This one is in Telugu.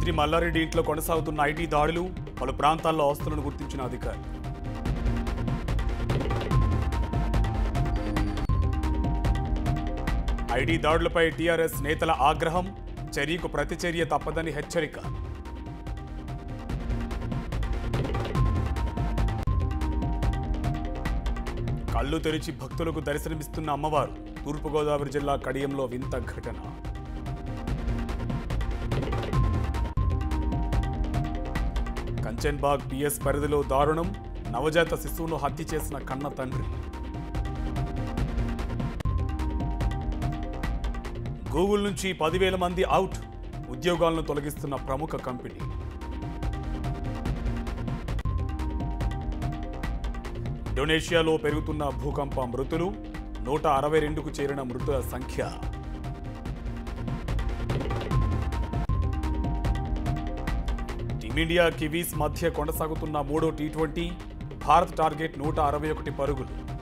మంత్రి మల్లారెడ్డి ఇంట్లో కొనసాగుతున్న ఐటీ దాడులు పలు ప్రాంతాల్లో ఆస్తులను గుర్తించిన అధికారులు ఐటీ దాడులపై టీఆర్ఎస్ నేతల ఆగ్రహం చర్యకు ప్రతిచర్య తప్పదని హెచ్చరిక కళ్ళు తెరిచి భక్తులకు దర్శనమిస్తున్న అమ్మవారు తూర్పుగోదావరి జిల్లా కడియంలో వింత ఘటన కంచన్బాగ్ పిఎస్ పరిధిలో దారుణం నవజాత శిశువును హత్య చేసిన కన్న తండ్రి గూగుల్ నుంచి పదివేల మంది అవుట్ ఉద్యోగాలను తొలగిస్తున్న ప్రముఖ కంపెనీ ఇండోనేషియాలో పెరుగుతున్న భూకంప మృతులు నూట అరవై రెండుకు చేరిన మృతుల సంఖ్య టీమిండియా కివీస్ మధ్య కొనసాగుతున్న మూడో టీ ట్వంటీ భారత్ టార్గెట్ నూట అరవై ఒకటి పరుగులు